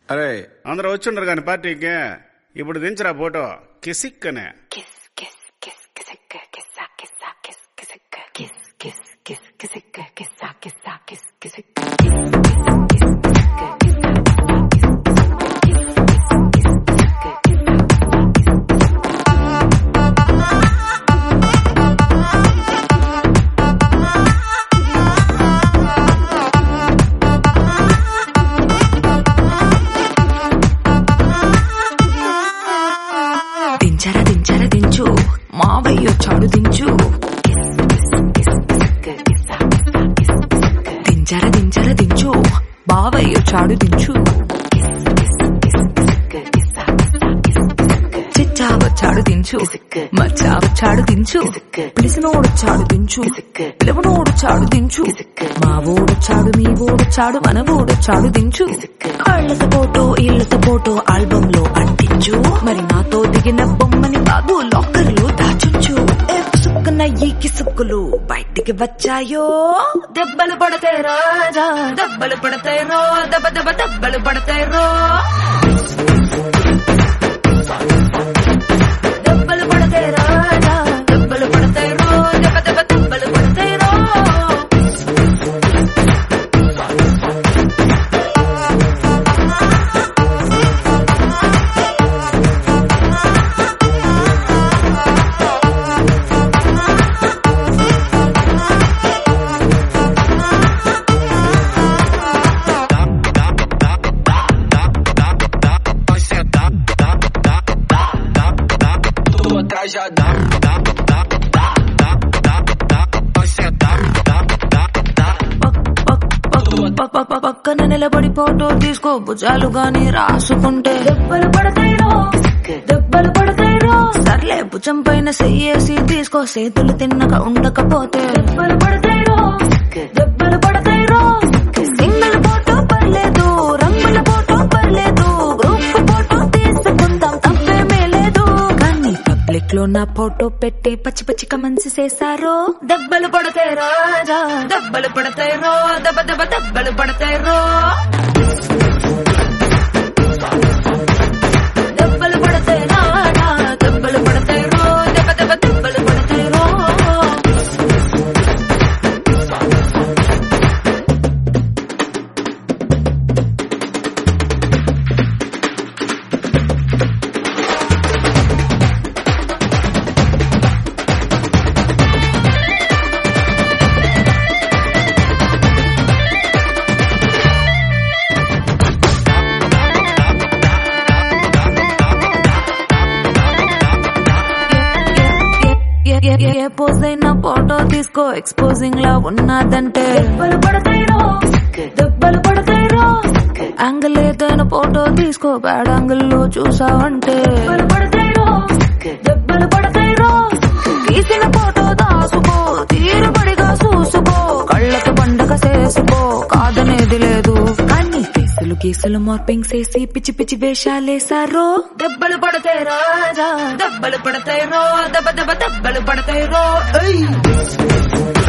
అరే అందరూ వచ్చిండ్రు కానీ పార్టీకి ఇప్పుడు దించరా ఫోటో కిసిక్ అనే kiss, kiss, kiss, kissicka, kissa, kissa, kiss, kissicka, kiss, kiss, kiss, kissicka, kissa, kissa, kiss, kissicka, kiss, kiss, kiss, kissicka, kissa, kissa, kiss, kiss, kiss, kissicka, kissa, kissa. దించరా దించరా దించు మావయ్య వచ్చాడు దించు దించరా దించరా దించు బావయ్య వచ్చాడు దించు చిచ్చా వచ్చాడు దించు మచ్చా వచ్చాడు దించు పిలిసినోడొచ్చాడు దించు పిలవనోడొచ్చాడు దించు మా ఓడొచ్చాడు మీ ఓడొచ్చాడు మన ఓడొచ్చాడు దించు కళ్ళత ఫోటో ఇళ్ళత ఫోటో ఆల్బమ్ లో అంటించు మరి నాతో దిగిన బొమ్మని బాబు లాకర్ లో దాచుంచు ఏ పుసుక్కున ఈ కిసుక్కులు బయటికి వచ్చాయో దెబ్బలు పడతాయి రాజా దెబ్బలు పడతాయి రో దెబ్బ దెబ్బ దెబ్బలు పడతాయి రో దెబ్బలు పడతాయి రాజా దెబ్బలు పడతాయి రో దెబ్బ దెబ్బ దెబ్బలు పడతాయి రో tô atrás já dá, dá, dá, dá, dá, dá, dá, vai sentar, dá, dá, dá. పక్ పక్ పక్ పక్కన నిలబడి ఫోటో తీసుకో భుజాలు గాని రాసుకుంటే దెబ్బలు పడతాయిరో దెబ్బలు పడతాయిరో సర్లే భుజం పైన చెయ్యేసి తీసుకో చేతులు తిన్నక ఉండకపోతే దెబ్బలు పడతాయిరో దెబ్బలు పడతాయిరో సింగిల్ ఫోటో పర్లేదు రంగుల ఫోటో పర్లేదు గ్రూప్ ఫోటో తీసుకుందాం తప్పేమీ లేదు కానీ పబ్లిక్ లో నా ఫోటో పెట్టి పచ్చి పచ్చి కమెంట్స్ చేశారో దెబ్బలు పడతాయి రాజా దెబ్బలు పడతాయి రో దెబ్బ దెబ్బ దెబ్బలు పడతాయి రో దెబ్బలు పడతాయి రాజా దెబ్బలు పడతాయి రో దెబ్బ దెబ్బ దెబ్బలు పడతాయి రో ఏ- ఏ- ఏ- ఏ పోజ్ అయినా ఫోటో తీసుకో ఎక్స్పోజింగ్ లా ఉన్నదంటే దెబ్బలు పడతాయిరో దెబ్బలు పడతాయిరో యాంగిల్ ఏదైనా ఫోటో తీసుకో బ్యాడ్ యాంగిల్ లో చూసావంటే దెబ్బలు పడతాయిరో దెబ్బలు పడతాయిరో తీసిన ఫోటో దాసుకో తీరుబడిగా చూసుకో కళ్ళకి పండగ చేసుకో కాదనేది లేదు కానీ ఫేసులు గీసులు మార్పింగ్ చేసి పిచ్చి పిచ్చి వేషాలేసారో దెబ్బలు పడతాయి రాజా దెబ్బలు పడతాయి రో దెబ్బ దెబ్బ దెబ్బలు పడతాయి రో ఏయ్